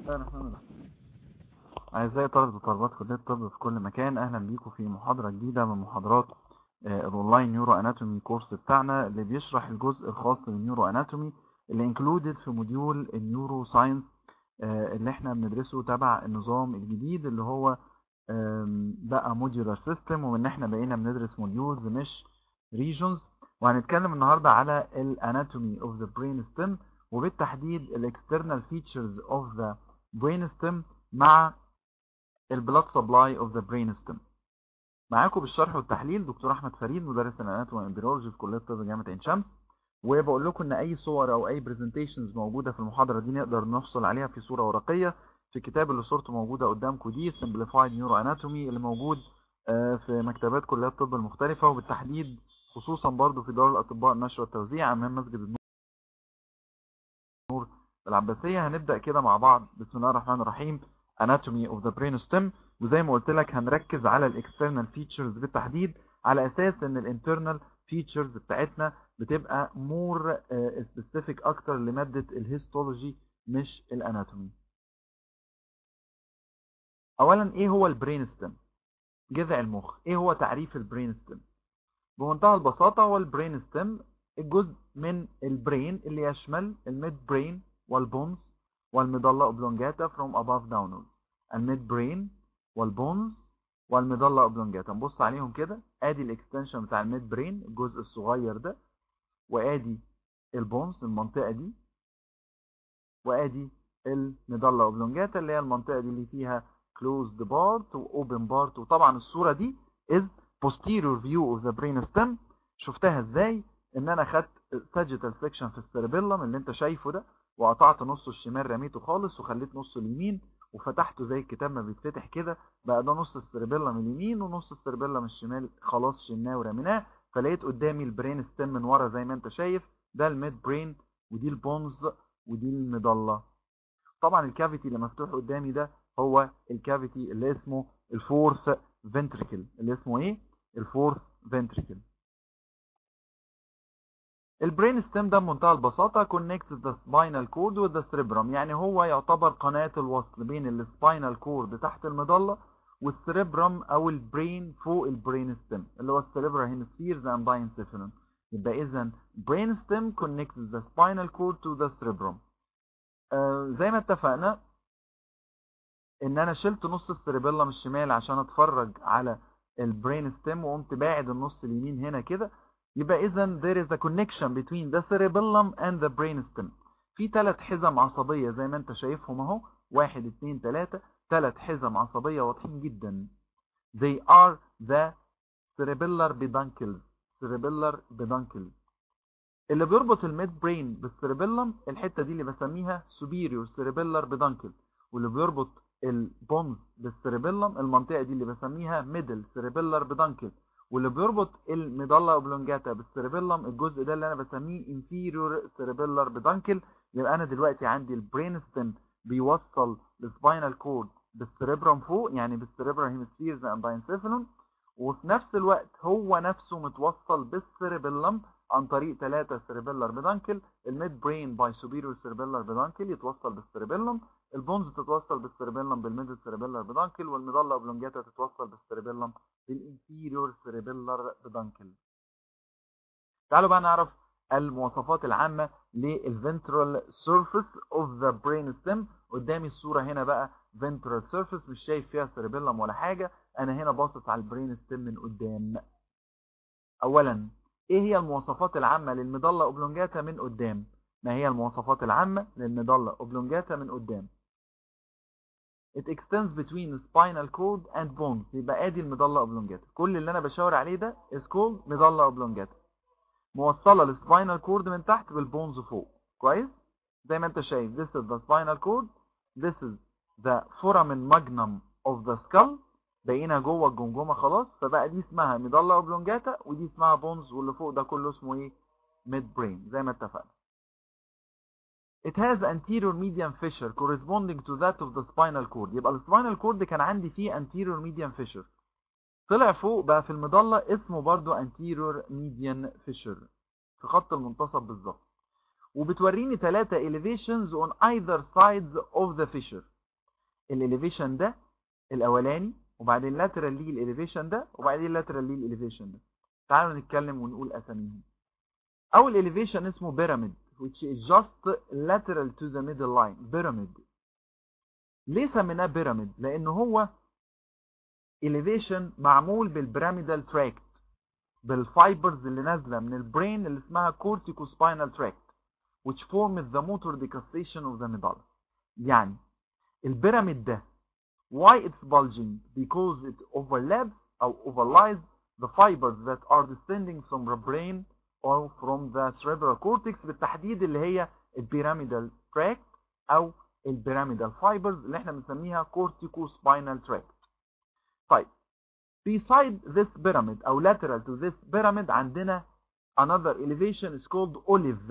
الله الرحمن الرحيم أعزائي طلبة وطالبات كلية الطب في كل مكان أهلا بيكم في محاضرة جديدة من محاضرات آه، الأونلاين نيورو أناتومي كورس بتاعنا اللي بيشرح الجزء الخاص بالنيورو أناتومي اللي انكلودد في موديول النيورو ساينس اللي احنا بندرسه تبع النظام الجديد اللي هو آم، بقى موديولار سيستم وان احنا بقينا بندرس موديولز مش ريجونز وهنتكلم النهارده على الاناتومي اوف ذا برين ستيم وبالتحديد الاكسترنال فيتشرز اوف ذا برين ستيم مع البلاد سبلاي اوف ذا برين ستيم معاكم بالشرح والتحليل دكتور احمد فريد مدرس الاناتومي والامبريولوجي في كليه الطب جامعه عين شمس وبقول لكم ان اي صور او اي برزنتيشنز موجوده في المحاضره دي نقدر نحصل عليها في صوره ورقيه في الكتاب اللي صورته موجوده قدامكم دي سمبليفايد نيورو اناتومي اللي موجود آه، في مكتبات كليات الطب المختلفه وبالتحديد خصوصا برضو في دار الاطباء النشر والتوزيع امام مسجد النور العباسيه هنبدا كده مع بعض بسم الله الرحمن الرحيم anatomy of the brain stem وزي ما قلت لك هنركز على الاكسترنال فيتشرز بالتحديد على اساس ان الانترنال فيتشرز بتاعتنا بتبقى مور سبيسيفيك اكتر لماده الهيستولوجي مش الاناتومي اولا ايه هو البرين ستيم جذع المخ ايه هو تعريف البرين ستيم بمنتهى البساطه هو البرين ستيم الجزء من البرين اللي يشمل الميد برين والبونز والمضلة اوبلونجاتا from above downwards الميد برين والبونز والمضلة اوبلونجاتا نبص عليهم كده ادي الاكستنشن بتاع الميد برين الجزء الصغير ده وادي البونز المنطقة دي وادي المضلة اوبلونجاتا اللي هي المنطقة دي اللي فيها closed part و open part وطبعا الصورة دي is posterior view of the brain stem شفتها ازاي ان انا خدت sagittal section في السيربيلم اللي انت شايفه ده وقطعت نصه الشمال رميته خالص وخليت نصه اليمين وفتحته زي الكتاب ما بيتفتح كده بقى ده نص السيربيلم اليمين ونص السيربيلم الشمال خلاص شلناه ورميناه فلقيت قدامي البرين ستيم من ورا زي ما انت شايف ده الميد برين ودي البونز ودي المضله طبعا الكافيتي اللي مفتوح قدامي ده هو الكافيتي اللي اسمه الفورث فنتريكل اللي اسمه ايه الفورث فنتريكل البرين ستيم ده بمنتهى البساطة connects the spinal cord with the cerebrum يعني هو يعتبر قناة الوصل بين السباينال كورد تحت المظلة والسريبرم أو البرين فوق البرين ستيم اللي هو السريبرا هيمسفيرز and diencephalon يبقى إذا brain stem connects the spinal cord to the cerebrum آه زي ما اتفقنا إن أنا شلت نص السريبيلم الشمال عشان أتفرج على البرين ستيم وقمت باعد النص اليمين هنا كده يبقى اذا there is a connection between the cerebellum and the brain stem في ثلاث حزم عصبية زي ما انت شايفهم اهو واحد اتنين تلاتة ثلاث حزم عصبية واضحين جدا they are the cerebellar peduncles cerebellar peduncles اللي بيربط الميد برين بالسيربيلم الحتة دي اللي بسميها superior cerebellar peduncle واللي بيربط البونز بالسيربيلم المنطقة دي اللي بسميها middle cerebellar peduncle واللي بيربط الميدالا اوبلونجاتا بالسيربيلم الجزء ده اللي انا بسميه inferior cerebellar peduncle يبقى انا دلوقتي عندي البرين ستيم بيوصل السباينال كورد بالسيربرم فوق يعني بالسيربرال هيمسفيرز اند داينسيفالون وفي نفس الوقت هو نفسه متوصل بالسيربيلم عن طريق ثلاثة سيربيلر بيدانكل الميد برين باي سوبيريور سيربيلر بيدانكل يتوصل بالسيربيلم البونز تتوصل بالسيربيلم بالميدل سيربيلر بيدانكل والميدالا اوبلونجاتا تتوصل بالسيربيلم بالانفيريور سيربيلر بيدانكل تعالوا بقى نعرف المواصفات العامة للفنترال سيرفيس اوف ذا برين ستيم قدامي الصورة هنا بقى فنترال سيرفيس مش شايف فيها سيربيلم ولا حاجة انا هنا باصص على البرين ستيم من قدام اولا ايه هي المواصفات العامة للمضلة اوبلونجاتا من قدام ما هي المواصفات العامة للمضلة اوبلونجاتا من قدام it extends between the spinal cord and bones يبقى ادي المضلة اوبلونجاتا كل اللي انا بشاور عليه ده is called مضلة اوبلونجاتا موصلة للسباينال كورد من تحت بالبونز فوق كويس زي ما انت شايف this is the spinal cord this is the foramen magnum of the skull بقينا جوه الجمجمه خلاص فبقى دي اسمها ميدالا اوبلونجاتا ودي اسمها بونز واللي فوق ده كله اسمه ايه ميد برين زي ما اتفقنا It has anterior median fissure corresponding to that of the spinal cord يبقى السباينال كورد كان عندي فيه anterior median fissure طلع فوق بقى في المظلة اسمه برضو anterior median fissure في خط المنتصف بالظبط وبتوريني ثلاثة elevations on either sides of the fissure الاليفيشن ده الاولاني وبعدين لاترال ليه الاليفيشن ده وبعدين لاترال ليه الاليفيشن ده تعالوا نتكلم ونقول اساميهم اول اليفيشن اسمه بيراميد which is just lateral to the middle line pyramid ليه سميناه بيراميد لان هو elevation معمول بالبيراميدال تراكت بالفايبرز اللي نازله من البرين اللي اسمها corticospinal tract which forms the motor decussation of the medulla يعني البيراميد ده why it's bulging because it overlaps او overlies the fibers that are descending from the brain or from the cerebral cortex بالتحديد اللي هي البيراميدال tract او البيراميدال fibers اللي احنا بنسميها corticospinal tract طيب beside this pyramid او lateral to this pyramid عندنا another elevation is called olive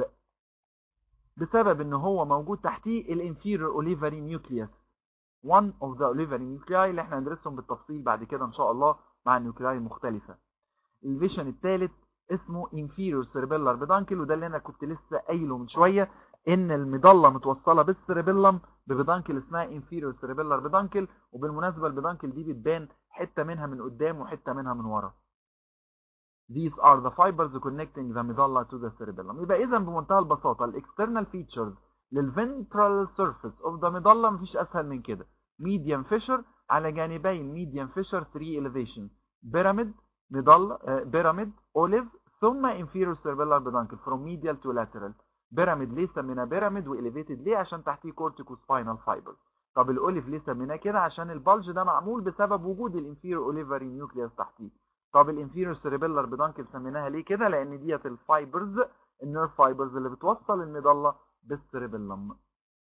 بسبب ان هو موجود تحتيه الانفيريور اوليفري نيوكليوس one of the olivary nuclei اللي احنا هندرسهم بالتفصيل بعد كده ان شاء الله مع النيوكلاي المختلفه الفيشن الثالث اسمه inferior cerebellar peduncle وده اللي انا كنت لسه قايله من شويه ان المظله متوصله بالسيربيلم ببدانكل اسمها inferior cerebellar peduncle وبالمناسبه البدانكل دي بتبان حته منها من قدام وحته منها من ورا These are the fibers connecting the medulla to the cerebellum يبقى اذا بمنتهى البساطه الاكسترنال features للفنترال surface of the medulla مفيش اسهل من كده medium fissure على جانبي medium fissure 3 elevation pyramid medulla uh, pyramid olive ثم inferior cerebellar peduncle from medial to lateral pyramid ليه سميناه pyramid وelevated ليه عشان تحتيه corticospinal fibers طب الاوليف ليه سميناه كده عشان البلج ده معمول بسبب وجود الانفيريور اوليفري نيوكليوس تحتيه طب الانفيريور سيريبيلر بدانكل سميناها ليه كده لان ديت الفايبرز النيرف فايبرز اللي بتوصل المظله بالسيريبيلم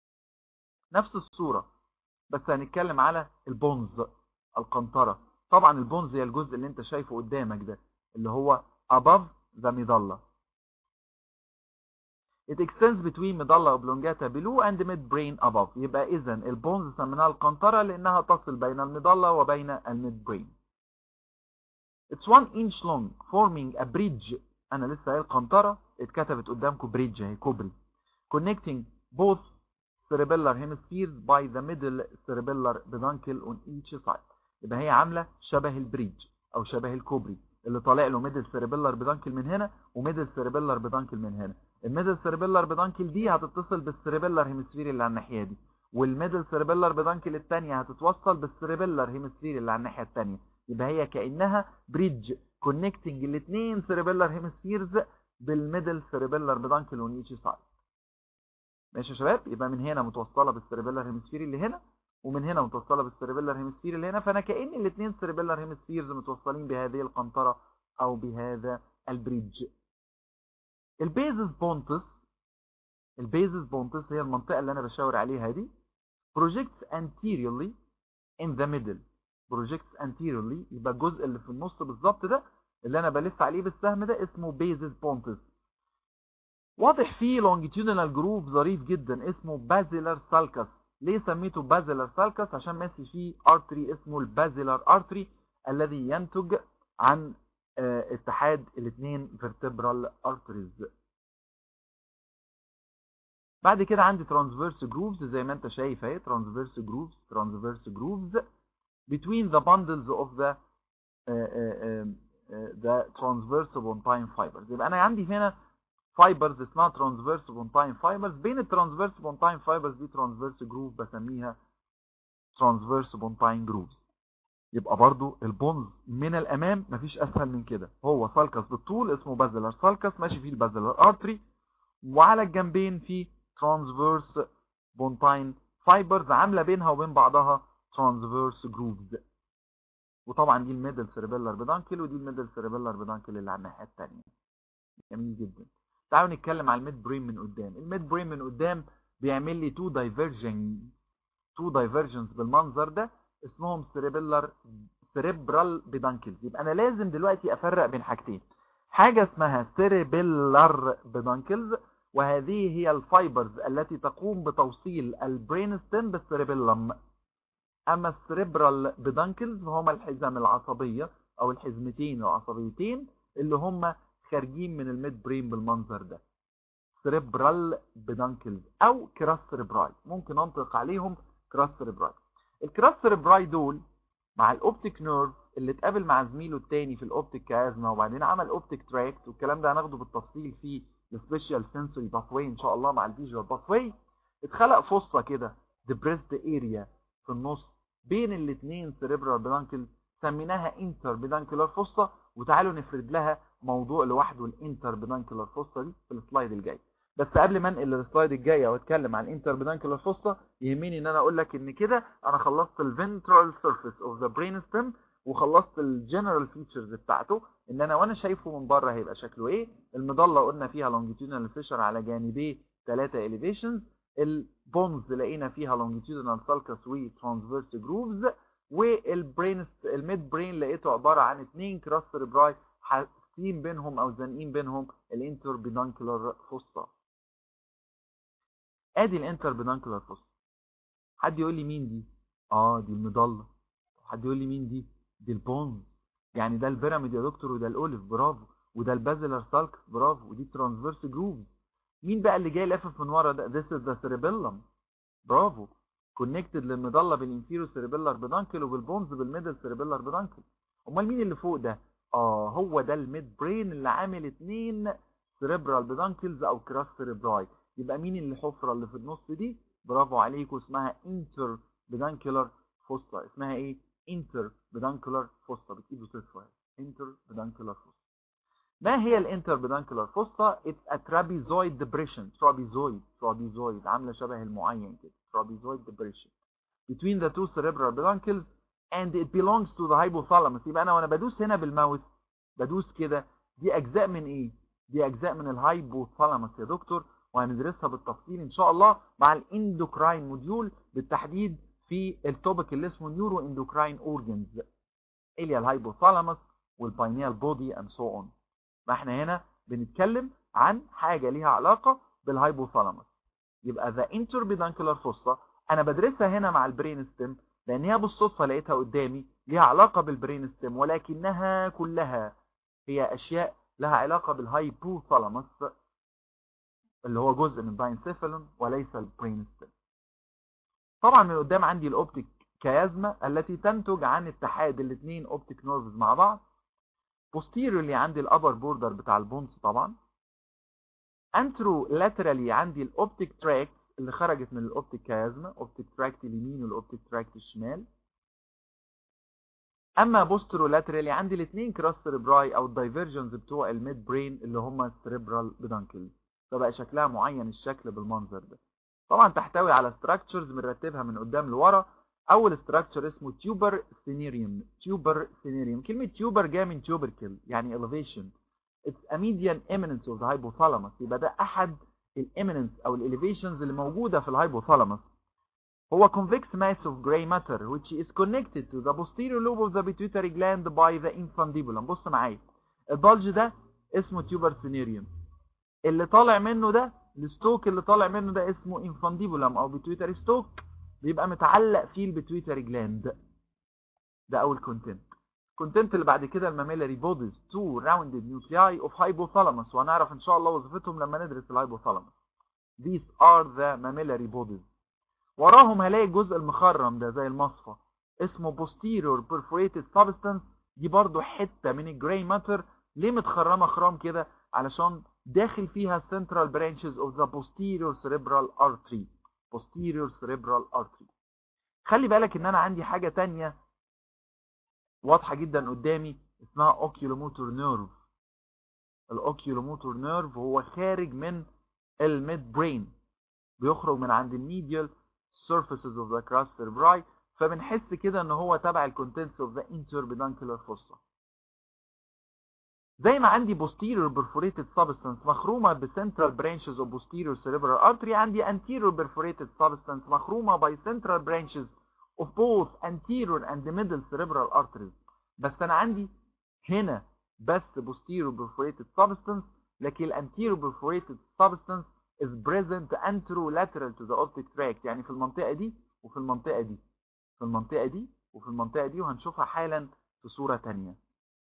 نفس الصوره بس هنتكلم على البونز القنطره طبعا البونز هي الجزء اللي انت شايفه قدامك ده اللي هو above the medulla It extends between medulla oblongata below and midbrain above يبقى اذا البونز سميناها القنطره لانها تصل بين المظله وبين الميدبرين It's one inch long forming a bridge انا لسه قايل قنطره اتكتبت قدامكم بريدج اهي كوبري connecting both cerebellar hemispheres by the middle cerebellar peduncle on each side يبقى هي عامله شبه البريدج او شبه الكوبري اللي طالع له ميدل سيربيلر بدانكل من هنا وميدل سيربيلر بدانكل من هنا الميدل سيربيلر بدانكل دي هتتصل بالسيربيلر هيمسفير اللي على الناحيه دي والميدل سيربيلر بدانكل الثانيه هتتوصل بالسيربيلر هيمسفير اللي على الناحيه الثانيه يبقى هي كانها بريدج كونكتنج الاثنين سيربيلر هيمسفيرز بالميدل سيربيلر بدانكل اون ايتش سايد ماشي يا شباب يبقى من هنا متوصله بالسيربيلر هيمسفير اللي هنا ومن هنا متوصله بالسيربيلر هيمسفير اللي هنا فانا كان الاثنين سيربيلر هيمسفيرز متوصلين بهذه القنطره او بهذا البريدج البيزس بونتس البيزس بونتس هي المنطقه اللي انا بشاور عليها دي projects anteriorly in the middle projects anteriorly يبقى الجزء اللي في النص بالظبط ده اللي انا بلف عليه بالسهم ده اسمه بيزس بونتس واضح فيه longitudinal جروف ظريف جدا اسمه بازيلر سالكس ليه سميته بازيلر سالكس عشان ماشي فيه ارتري اسمه البازيلر ارتري الذي ينتج عن اه اتحاد الاثنين فيرتبرال ارتريز بعد كده عندي ترانسفيرس جروفز زي ما انت شايف اهي ترانسفيرس جروفز ترانسفيرس جروفز between the bundles of the uh, uh, uh, the transverse pontine fibers يبقى انا عندي هنا فايبرز اسمها ترانسفيرس بونتاين فايبرز بين الترانسفيرس بونتاين فايبرز دي ترانسفيرس جروف بسميها ترانسفيرس بونتاين جروفز يبقى برضو البونز من الامام مفيش اسهل من كده هو سالكس بالطول اسمه بازلر سالكس ماشي فيه البازلر ارتري وعلى الجنبين في ترانسفيرس بونتاين فايبرز عامله بينها وبين بعضها ترانسفيرس جروفز وطبعا دي الميدل سيربيلر بدانكل ودي الميدل سيربيلر بدانكل اللي على الناحيه الثانيه جميل جدا تعالوا نتكلم على الميد برين من قدام الميد برين من قدام بيعمل لي تو دايفرجن تو دايفرجنز بالمنظر ده اسمهم سيربيلر سيريبرال بيدانكلز يبقى انا لازم دلوقتي افرق بين حاجتين حاجه اسمها سيربيلر بيدانكلز وهذه هي الفايبرز التي تقوم بتوصيل البرين ستيم بالسيربيلم اما السيربرال بيدانكلز فهم الحزام العصبيه او الحزمتين العصبيتين اللي هم خارجين من الميد برين بالمنظر ده سيريبرال بيدانكلز او كراس سيريبراي ممكن انطق عليهم كراس سيريبراي الكراس سيربراي دول مع الاوبتيك نيرف اللي اتقابل مع زميله التاني في الاوبتيك كازما وبعدين عمل اوبتيك تراكت والكلام ده هناخده بالتفصيل في السبيشال سنسوري باثواي ان شاء الله مع الفيجوال باثواي اتخلق فصه كده ديبريسد اريا في النص بين الاثنين سيريبرال بيدانكل سميناها انتر بيدانكلر فصه وتعالوا نفرد لها موضوع لوحده الانتر بيدانكلر فصه دي في السلايد الجاي بس قبل ما انقل للسلايد الجاي واتكلم عن الانتر بيدانكلر فصه يهمني ان انا اقول لك ان كده انا خلصت الفنترال سيرفيس اوف ذا برين ستيم وخلصت الجنرال فيتشرز بتاعته ان انا وانا شايفه من بره هيبقى شكله ايه المضله قلنا فيها لونجيتيودنال فيشر على جانبيه ثلاثه اليفيشنز البونز لقينا فيها لونجيتيودنال سالكس وترانسفيرس جروفز والبرين الميد برين لقيته عباره عن اثنين كراس سيربراي حاسين بينهم او زانقين بينهم الانتر بيدانكولار فوسطا ادي الانتر بيدانكولار فوسطا حد يقول لي مين دي اه دي المضله حد يقول لي مين دي دي البونز يعني ده البيراميد يا دكتور وده الاوليف برافو وده البازلر سالكس برافو ودي ترانسفيرس جروفز مين بقى اللي جاي لافف من ورا ده this is the cerebellum برافو كونكتد للمضله بالانفيرو سيريبيلار بيدانكل وبالبونز بالميدل سيريبيلار بيدانكل امال مين اللي فوق ده اه هو ده الميد برين اللي عامل اتنين سيريبرال بيدانكلز او كراس سيريبراي يبقى مين اللي الحفره اللي في النص دي برافو عليكم اسمها انتر بيدانكلر فوسطا اسمها ايه انتر بيدانكلر فوسطا بتجيبوا صفر انتر بيدانكلر فوسطا ما هي الانتر بيدانكلر فوسطا اتس ا ترابيزويد ديبريشن ترابيزويد ترابيزويد عامله شبه المعين كده trapezoid depression between the two cerebral peduncles and it belongs to the hypothalamus يبقى انا وانا بدوس هنا بالماوس بدوس كده دي اجزاء من ايه دي اجزاء من الهايبوثالاموس يا دكتور وهندرسها بالتفصيل ان شاء الله مع الاندوكراين موديول بالتحديد في التوبيك اللي اسمه نيورو اندوكراين اورجنز اللي الهايبوثالاموس والباينيال بودي اند سو اون ما احنا هنا بنتكلم عن حاجه ليها علاقه بالهايبوثالاموس يبقى ذا انتربيدانكولار فوسطا انا بدرسها هنا مع البرين ستيم لان هي بالصدفه لقيتها قدامي ليها علاقه بالبرين ستيم ولكنها كلها هي اشياء لها علاقه بالهايبوثالاموس اللي هو جزء من باينسيفالون وليس البرين ستيم طبعا من قدام عندي الاوبتيك كيازما التي تنتج عن اتحاد الاثنين اوبتيك نيرفز مع بعض posteriorly عندي الابر بوردر بتاع البونس طبعا انترو لاترالي عندي الاوبتيك تراكت اللي خرجت من الاوبتيك كيازما اوبتيك تراكت اليمين والاوبتيك تراكت الشمال اما بوسترو لاترالي عندي الاثنين كراس سيربراي او الدايفرجنز بتوع الميد برين اللي هم السيربرال بيدانكلز فبقى شكلها معين الشكل بالمنظر ده طبعا تحتوي على ستراكشرز بنرتبها من قدام لورا اول ستراكشر اسمه تيوبر سينيريوم تيوبر سينيريوم كلمه تيوبر جايه من تيوبركل يعني elevation it's a median eminence of the hypothalamus يبقى ده احد الاميننس او الاليفيشنز اللي موجوده في الهايبوثالاموس هو convex mass of gray matter which is connected to the posterior lobe of the pituitary gland by the infundibulum بص معايا البلج ده اسمه تيوبر سينيريوم اللي طالع منه ده الستوك اللي طالع منه ده اسمه infundibulum او pituitary ستوك بيبقى متعلق فيه البيتويتري جلاند ده اول كونتنت الكونتنت اللي بعد كده الماميلاري بوديز تو راوندد نيوكلياي اوف هايبوثالاموس وهنعرف ان شاء الله وظيفتهم لما ندرس الهايبوثالاموس these are the mammillary bodies وراهم هلاقي الجزء المخرم ده زي المصفى اسمه posterior perforated substance دي برضو حتة من الجراي ماتر ليه متخرمة خرام كده علشان داخل فيها central branches of the posterior cerebral artery posterior cerebral artery خلي بالك ان انا عندي حاجة تانية واضحة جدا قدامي اسمها oculomotor nerve الاوكيولوموتور نيرف هو خارج من الميد برين بيخرج من عند الميديال surfaces of the crus cerebri فبنحس كده ان هو تبع الكونتنتس of the interpeduncular fossa زي ما عندي posterior perforated substance مخرومة ب central branches of posterior cerebral artery عندي anterior perforated substance مخرومة by central branches of both anterior and middle cerebral arteries بس انا عندي هنا بس posterior perforated substance لكن anterior perforated substance is present anterolateral to the optic tract يعني في المنطقة دي وفي المنطقة دي في المنطقة دي وفي المنطقة دي وهنشوفها حالا في صورة تانية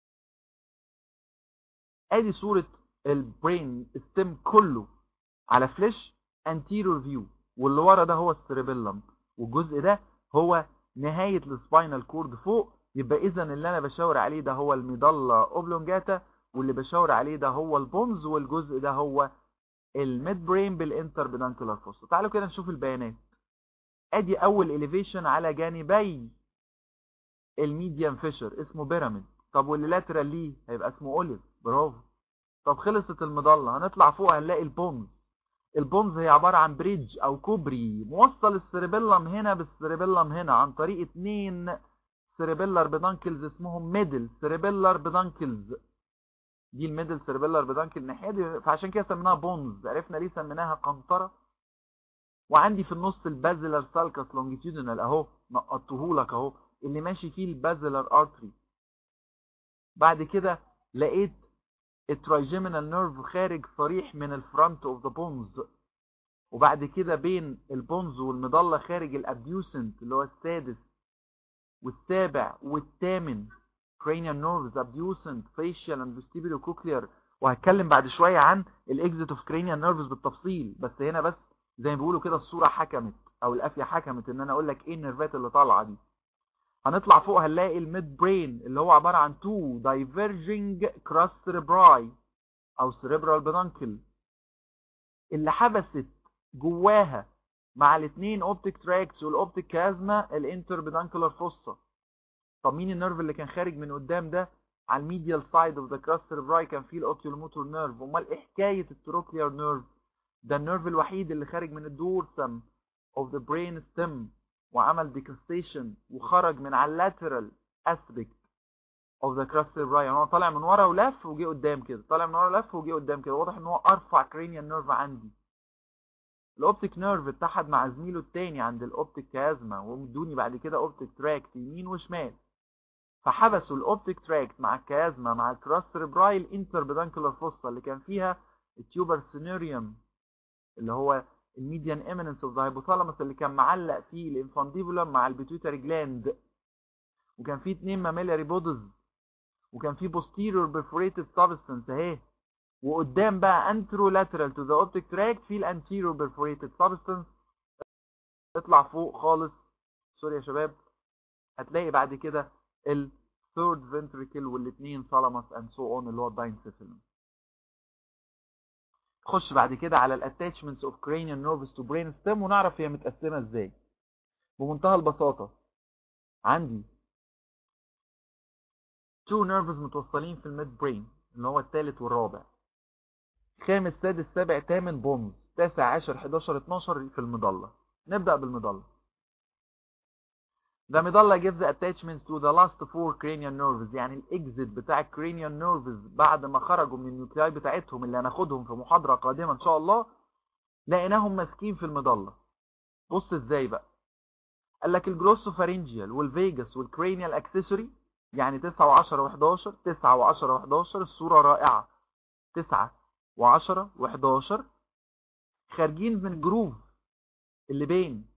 ادي صورة البرين ستيم كله على فلاش anterior view واللي ورا ده هو السيربيلم والجزء ده هو نهاية السباينال كورد فوق يبقى اذا اللي انا بشاور عليه ده هو الميدالا اوبلونجاتا واللي بشاور عليه ده هو البونز والجزء ده هو الميد برين بالانتر بيدانكولار فوسا تعالوا كده نشوف البيانات ادي اول اليفيشن على جانبي الميديان فيشر اسمه بيراميد طب واللي لاترال ليه هيبقى اسمه اوليف برافو طب خلصت المظله هنطلع فوق هنلاقي البونز البونز هي عباره عن بريدج او كوبري موصل السيربيلم هنا بالسيربيلم هنا عن طريق اتنين سيربيلر بدانكلز اسمهم ميدل سيربيلر بدانكلز دي الميدل سيربيلر بدانكل الناحيه دي فعشان كده سميناها بونز عرفنا ليه سميناها قنطره وعندي في النص البازلر سالكس لونجيتيودينال اهو نقطتهولك اهو اللي ماشي فيه البازلر ارتري بعد كده لقيت الترايجيمينال نيرف خارج صريح من الفرونت اوف ذا بونز وبعد كده بين البونز والمظله خارج الابديوسنت اللي هو السادس والسابع والثامن cranial nerves abducent facial and vestibulocochlear وهتكلم بعد شويه عن الاكزيت اوف cranial nerves بالتفصيل بس هنا بس زي ما بيقولوا كده الصوره حكمت او القافيه حكمت ان انا اقول لك ايه النيرفات اللي طالعه دي هنطلع فوق هنلاقي الميد برين اللي هو عباره عن تو دايفرجنج كراس سيربراي او سيربرال بدانكل اللي حبست جواها مع الاثنين اوبتيك تراكس والاوبتيك كازما الانتر بدانكولار فوسا طب مين النيرف اللي كان خارج من قدام ده على الميديال سايد اوف ذا كراس سيربراي كان فيه الاوكيولوموتور نيرف امال ايه حكايه التروكليار نيرف ده النيرف الوحيد اللي خارج من الدورسم اوف ذا برين ستيم وعمل ديكستيشن وخرج من على اللاترال اسبكت اوف ذا كراس سيربراي يعني هو طالع من ورا ولف وجه قدام كده طالع من ورا ولف وجه قدام كده واضح ان هو ارفع كرينيال نيرف عندي الاوبتيك نيرف اتحد مع زميله التاني عند الاوبتيك كازما ومدوني بعد كده اوبتيك تراكت يمين وشمال فحبسوا الاوبتيك تراكت مع الكازما مع الكراس سيربراي الانتر بدانكولار فوسا اللي كان فيها التيوبر سينيريوم اللي هو الميديان ايميننس اوف ذا هايبوثالاموس اللي كان معلق فيه الانفانديبولم مع البيتويتري جلاند وكان فيه اتنين ماميلاري بودز وكان فيه posterior perforated substance اهي وقدام بقى anterolateral to the optic tract في الانتيريور perforated substance اطلع فوق خالص سوري يا شباب هتلاقي بعد كده ال third ventricle والاثنين thalamus and so on اللي هو الداينسيفيلم نخش بعد كده على الاتاتشمنتس اوف cranial nerves to brain stem ونعرف هي متقسمه ازاي بمنتهى البساطه عندي two nerves متوصلين في الميد برين اللي هو الثالث والرابع خامس سادس سابع ثامن بونز تاسع عشر 11 12 في المظله نبدا بالمظله The medulla gives attachments to the last four cranial nerves يعني الاكزit بتاع الكرينيال نيرفز بعد ما خرجوا من النيوكلاي بتاعتهم اللي هناخدهم في محاضرة قادمة ان شاء الله لقيناهم ماسكين في المظلة بص ازاي بقى قال لك الجلوسوفارينجيال والفيجاس والكرينيال اكسسوري يعني 9 و10 و11 9 و10 و11 الصورة رائعة 9 و10 و11 خارجين من جروف اللي بين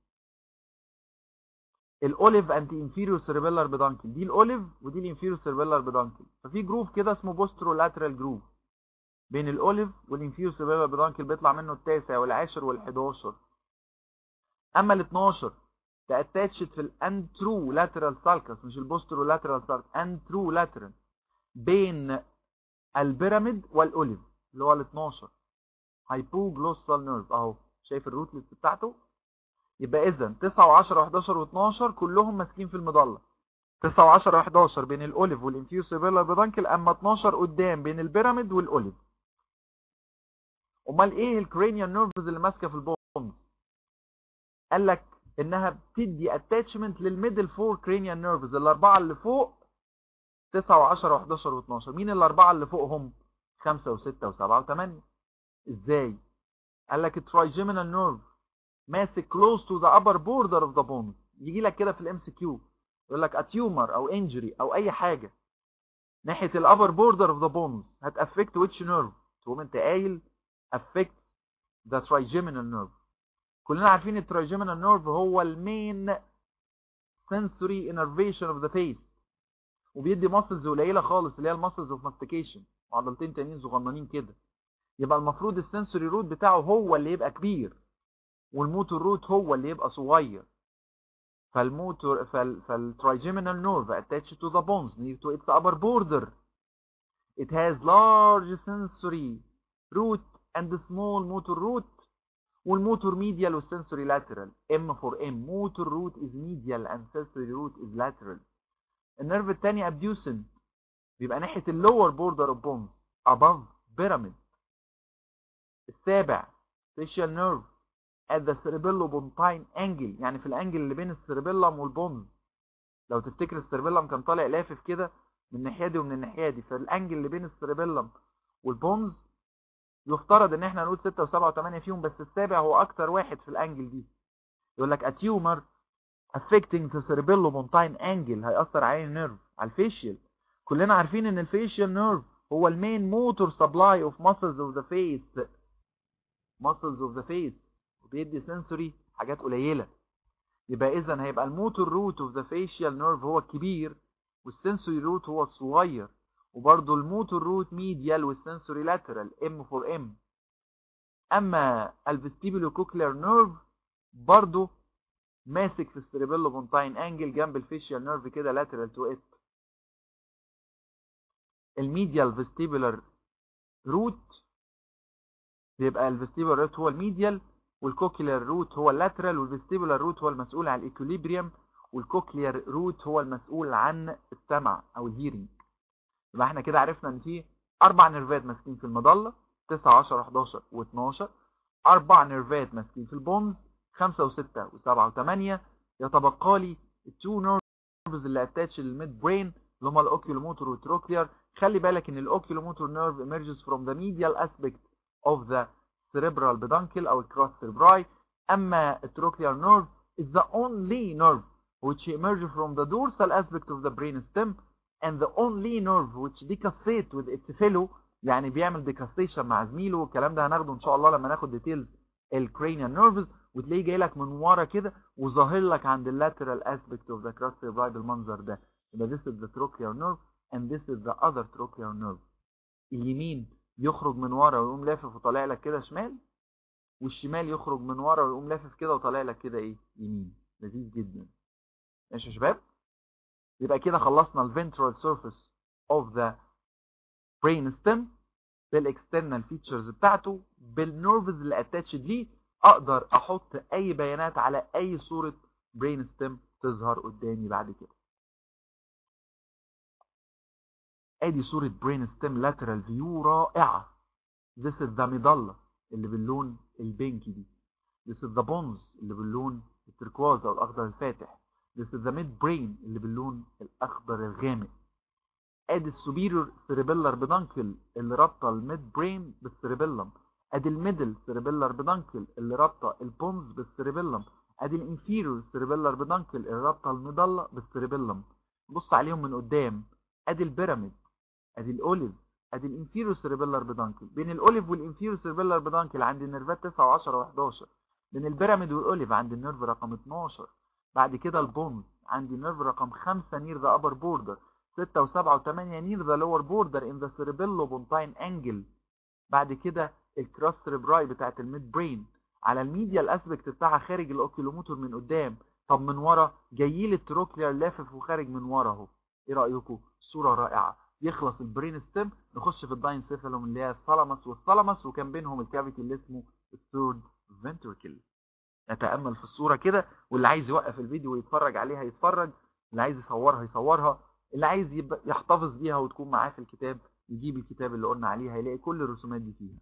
الاوليف انتي انفيريور سيربيلار بدانكل دي الاوليف ودي الانفيريور سيربيلار بدانكل ففي جروف كده اسمه بوسترو لاترال جروف بين الاوليف والانفيريور سيربيلار بدانكل بيطلع منه التاسع والعاشر وال11 اما ال12 ده اتاتشد في الانترو لاترال سالكس مش البوسترو لاترال سالكس انترو لاترال بين البيراميد والاوليف اللي هو ال12 هايبوجلوسال نيرف اهو شايف الروتلس بتاعته يبقى اذا 9 و10 و11 و12 كلهم ماسكين في المظله 9 و10 و11 بين الاوليف والانفيوس سيربيلار بدانكل اما 12 قدام بين البيراميد والاوليف امال ايه الكرينيال نيرفز اللي ماسكه في البونز قال لك انها بتدي اتاتشمنت للميدل فور كرينيال نيرفز الاربعه اللي فوق 9 و10 و11 و12 مين الاربعه اللي فوقهم 5 و6 و7 و8 ازاي قال لك الترايجيمينال نيرف ماسك close to the upper border of the bone يجي لك كده في الام سي كيو يقول لك a tumor او injury او اي حاجه ناحيه الابر بوردر اوف ذا بونز هتافكت which nerve تقوم انت قايل affect the trigeminal nerve كلنا عارفين الترايجيمينال نيرف هو المين sensory innervation of the face وبيدي ماسلز قليله خالص اللي هي الماسلز اوف ماستيكيشن عضلتين تانيين صغننين كده يبقى المفروض السنسوري روت بتاعه هو اللي يبقى كبير والموتور روت هو اللي يبقى صغير فالموتور فال فالtrigeminal nerve attached to the bones near to its upper border it has large sensory root and small motor root والموتور medial والsensory lateral M for M motor root is medial and sensory root is lateral النيرف الثاني abducent بيبقى ناحية اللور border of bones above pyramid السابع facial nerve at the cerebellopontine angle يعني في الانجل اللي بين السيربيلم والبونز لو تفتكر السيربيلم كان طالع لافف كده من الناحيه دي ومن الناحيه دي فالانجل اللي بين السيربيلم والبونز يفترض ان احنا نقول 6 و7 و8 فيهم بس السابع هو اكتر واحد في الانجل دي يقول لك a tumor affecting the cerebellopontine angle هيأثر على النيرف على الفيشيال كلنا عارفين ان الفيشيال نيرف هو المين موتور سبلاي اوف muscles of the face muscles of the face وبيدي sensory حاجات قليلة يبقى اذا هيبقى الموتور روت اوف ذا فيشيال نيرف هو الكبير والسنسوري روت هو الصغير وبرضه الموتور روت ميديال والسنسوري لاترال ام فور ام اما الفيستيبولو كوكلير نيرف برضه ماسك في السيربيلو بونتاين انجل جنب الفيشيال نيرف كده لاترال تو ات الميديال فيستيبولار روت بيبقى الفيستيبولار روت هو الميديال والكوكلير روت هو اللاترال والفيستيبولار روت هو المسؤول عن الايكوليبريم والكوكلير روت هو المسؤول عن السمع او الهيرنج يبقى احنا كده عرفنا ان في اربع نيرفات ماسكين في المظله 9 10 11 و12 اربع نيرفات ماسكين في البونز 5 و6 و7 و8 يتبقى لي التو نيرفز اللي اتاتش للميد برين اللي هم الاوكيولوموتور والتروكلير خلي بالك ان الاوكيولوموتور نيرف emerges from the medial aspect of the cerebral peduncle او الكروس cerebri اما التروكلير nerve is the only nerve which emerges from the dorsal aspect of the brain stem and the only nerve which decussate with its fellow يعني بيعمل decussation مع زميله والكلام ده هناخده ان شاء الله لما ناخد ديتيلز الكرينيال نيرفز وتلاقيه جاي لك من ورا كده وظاهر لك عند اللاترال aspect of the cross cerebri بالمنظر ده يبقى this is the trochlear nerve and this is the other trochlear nerve اليمين يخرج من ورا ويقوم لافف وطالع لك كده شمال والشمال يخرج من ورا ويقوم لافف كده وطالع لك كده ايه يمين لذيذ جدا ماشي يا شباب يبقى كده خلصنا الفنترال سيرفيس اوف ذا برين ستيم بالاكسترنال فيتشرز بتاعته بالنيرفز اللي اتاتشد ليه اقدر احط اي بيانات على اي صوره برين ستيم تظهر قدامي بعد كده ادي صورة برين ستيم لاترال فيو رائعة This is the medulla اللي باللون البينكي دي This is the bones اللي باللون التركواز او الاخضر الفاتح This is the mid brain اللي باللون الاخضر الغامق ادي السوبيريور سيريبيلر بدانكل اللي رابطه الميد برين بالسيريبيلم ادي الميدل سيريبيلر بدانكل اللي رابطه البونز بالسيريبيلم ادي الانفيريور سيريبيلر بدانكل اللي رابطه الميدالة بالسيريبيلم بص عليهم من قدام ادي البيراميد ادي الاوليف ادي الانفيريور سيريبيلر بدانكل بين الاوليف والانفيريور سيريبيلر بدانكل عند النيرفات 9 و10 و11 بين البيراميد والاوليف عند النيرف رقم 12 بعد كده البونز عندي نيرف رقم 5 نير ذا ابر بوردر 6 و7 و8 نير ذا لور بوردر ان ذا سيريبيلو بونتاين انجل بعد كده الكروس سيريبراي بتاعت الميد برين على الميديال اسبكت بتاعها خارج الاوكيلوموتور من قدام طب من ورا جاي لي التروكلير لافف وخارج من ورا اهو ايه رايكم صوره رائعه يخلص البرين ستيم نخش في الداينسيفالوم اللي هي الثالاموس والثالاموس وكان بينهم الكافيتي اللي اسمه الثيرد فنتركل نتامل في الصوره كده واللي عايز يوقف الفيديو ويتفرج عليها يتفرج اللي عايز يصورها يصورها اللي عايز يب... يحتفظ بيها وتكون معاه في الكتاب يجيب الكتاب اللي قلنا عليه هيلاقي كل الرسومات دي فيها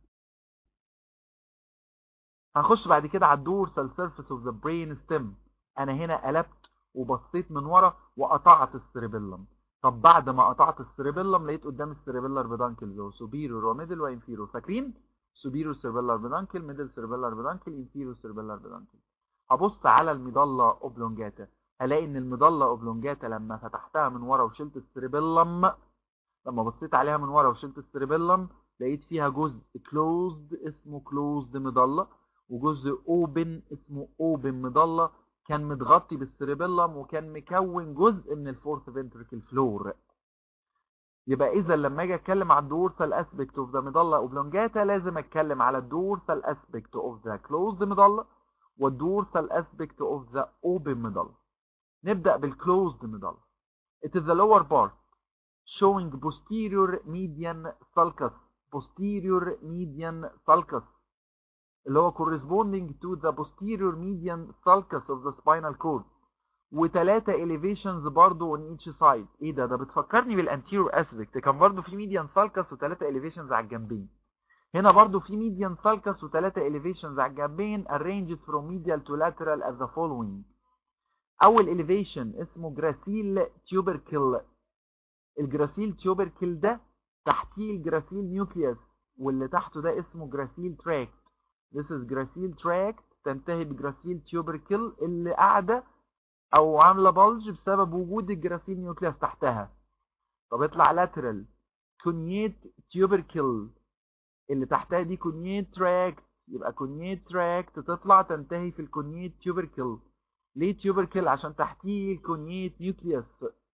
هنخش بعد كده على الدورسال سيرفيس اوف ذا برين ستيم انا هنا قلبت وبصيت من ورا وقطعت السيربيلم طب بعد ما قطعت السيربيلم لقيت قدام السيربيلر بدانكل زو سوبيريور وميدل وانفيريور فاكرين سوبيريور سيربيلر بدانكل ميدل سيربيلر بدانكل انفيريور سيربيلر بدانكل هبص على المظله اوبلونجاتا هلاقي ان المظله اوبلونجاتا لما فتحتها من ورا وشلت السيربيلم لما بصيت عليها من ورا وشلت السيربيلم لقيت فيها جزء كلوزد اسمه كلوزد مظله وجزء اوبن اسمه اوبن مظله كان متغطي بالسيربيلم وكان مكون جزء من الفورث فنتريكل فلور يبقى اذا لما اجي اتكلم على الدورسال اسبكت اوف ذا ميدالا اوبلونجاتا لازم اتكلم على الدورسال اسبكت اوف ذا كلوزد ميدالا والدورسال اسبكت اوف ذا اوبن ميدالا نبدأ بالclosed medulla it is the lower part showing posterior median sulcus posterior median sulcus اللي هو corresponding to the posterior median sulcus of the spinal cord وتلاتة elevations برضو on each side ايه ده ده بتفكرني بالانتيرو aspect كان برضو في median sulcus وتلاتة elevations على الجنبين هنا برضو في median sulcus وتلاتة elevations على الجنبين arranged from medial to lateral as the following اول elevation اسمه جراسيل tubercle الجراسيل tubercle ده تحتيه الجراسيل نيوكليوس واللي تحته ده اسمه جراسيل تراكت This is جراسيل تراكت تنتهي بجراسيل tubercle اللي قاعدة او عاملة بلج بسبب وجود الجراسيل نيوكليوس تحتها طب اطلع لاترال كونيت tubercle اللي تحتها دي كونيت تراكت يبقى كونيت تراكت تطلع تنتهي في الكونيت tubercle ليه tubercle عشان تحتيه الكونيت نيوكليوس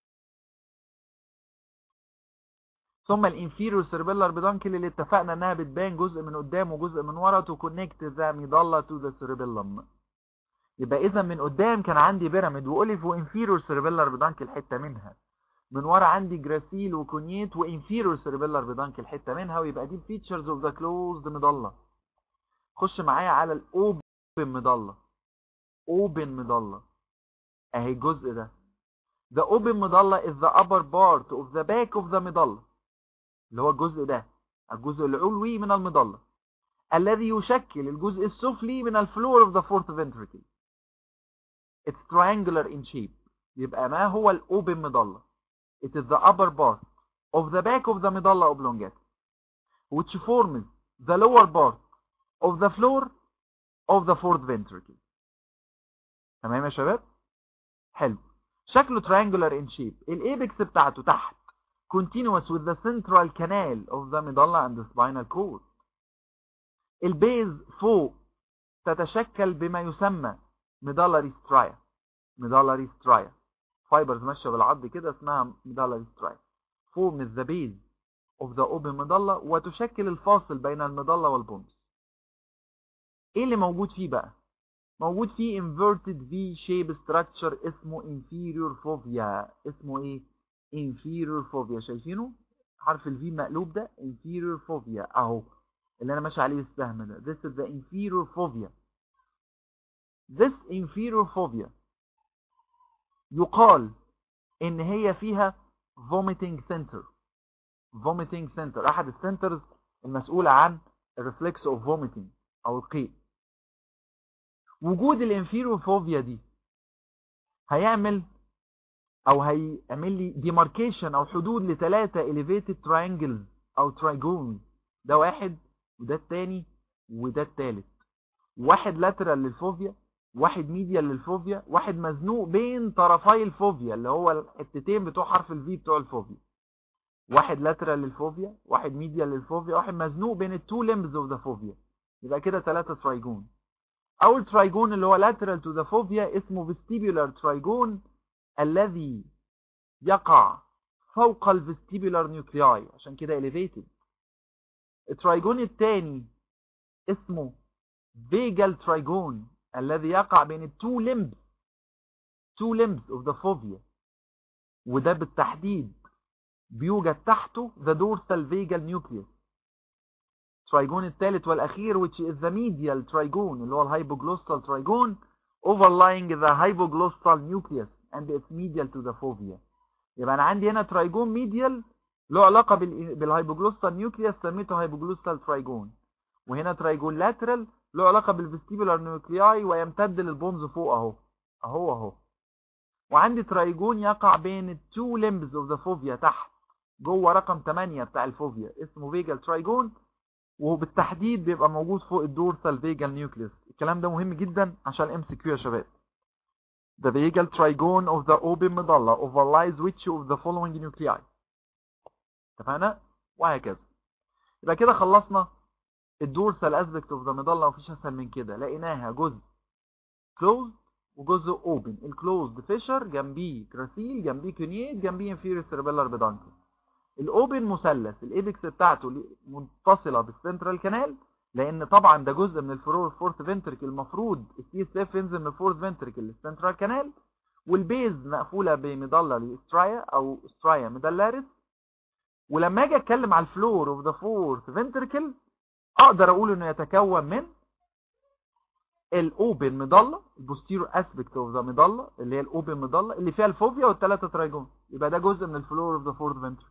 ثم الانفيريور سيربيلار بيدانكل اللي اتفقنا انها بتبان جزء من قدام وجزء من ورا تو كونكت ذا ميدالا تو ذا سيربيلم يبقى اذا من قدام كان عندي بيراميد واوليف وانفيريور سيربيلار بيدانكل حته منها من ورا عندي جراسيل وكونيت وانفيريور سيربيلار بيدانكل حته منها ويبقى دي الفيتشرز اوف ذا كلوزد ميدالا خش معايا على الاوبن ميدالا اوبن ميدالا اهي الجزء ده The open medulla is the upper part of the back of the medulla اللي هو الجزء ده الجزء العلوي من المظلة الذي يشكل الجزء السفلي من الفلور of the fourth ventricle it's triangular in shape يبقى ما هو الأوبن مظلة it is the upper part of the back of the medulla oblongata which forms the lower part of the floor of the fourth ventricle تمام يا شباب حلو شكله triangular in shape الايبكس بتاعته تحت continuous with the central canal of the medulla and the spinal cord. البيز فوق تتشكل بما يسمى medullary stria medullary stria fibers ماشيه بالعض كده اسمها medullary stria form the base of the open medulla وتشكل الفاصل بين المظلة والبونز ايه اللي موجود فيه بقى موجود فيه inverted V shape structure اسمه inferior fovea اسمه ايه inferior fovea شايفينه حرف الفي مقلوب ده inferior fovea اهو اللي انا ماشي عليه السهم ده this is the inferior fovea this inferior fovea يقال ان هي فيها vomiting center vomiting center احد السنترز المسؤولة عن reflex of vomiting او القيء وجود الانفيريور فوفيا دي هيعمل او هيعمل لي ديماركيشن او حدود لثلاثه elevated triangles او trigones ده واحد وده التاني وده التالت واحد لاترال للفوفيا واحد ميديال للفوفيا واحد مزنوق بين طرفي الفوفيا اللي هو الحتتين بتوع حرف الفي بتوع الفوفيا واحد لاترال للفوفيا واحد ميديال للفوفيا واحد مزنوق بين التو ليمبز اوف ذا فوفيا يبقى كده ثلاثه ترايجون اول ترايجون اللي هو lateral to the fovea اسمه vestibular ترايجون الذي يقع فوق الفيستيبولار نيوكلياي عشان كده elevated الترايجون الثاني اسمه فيجال ترايجون الذي يقع بين التو limbs two limbs of the fovea وده بالتحديد بيوجد تحته the dorsal vagal nucleus الترايجون الثالث والاخير which is the medial trigon اللي هو الهايبوجلوسال ترايجون overlying the hypoglossal nucleus and it's medial to the fovea يبقى انا عندي هنا ترايجون ميديال له علاقه بالهايبوجلوسال نيوكليوس سميته هايبوجلوسال ترايجون وهنا ترايجون لاترال له علاقه بالفيستيبولار نيوكلياي ويمتد للبونز فوق اهو اهو اهو وعندي ترايجون يقع بين التو ليمبز اوف ذا فوفيا تحت جوه رقم 8 بتاع الفوفيا اسمه فيجال ترايجون وبالتحديد بيبقى موجود فوق الدورسال فيجال نيوكليوس الكلام ده مهم جدا عشان الام سي كيو يا شباب The vagal trigone of the open medulla overlies which of the following nuclei اتفقنا وهكذا يبقى كده خلصنا الدورسال اسبكت اوف ذا ميدالا مفيش اسهل من كده لقيناها جزء closed وجزء open الكلوزد فيشر جنبيه كراسيل جنبيه كونيت جنبيه انفيريور سيربيلار بدانكل الاوبن مثلث الايبكس بتاعته متصله بالسنترال كانال لان طبعا ده جزء من الفرور فورث فنتركل المفروض السي اس اف ينزل من الفورث فنتركل للسنترال كانال والبيز مقفوله بميدالري سترايا او سترايا ميدالاريس ولما اجي اتكلم على الفلور اوف ذا فورث فنتركل اقدر اقول انه يتكون من الاوبن ميدالا البوستيرو اسبكت اوف ذا ميدالا اللي هي الاوبن ميدالا اللي فيها الفوفيا والثلاثه ترايجون يبقى ده جزء من الفلور اوف ذا فورث فنتركل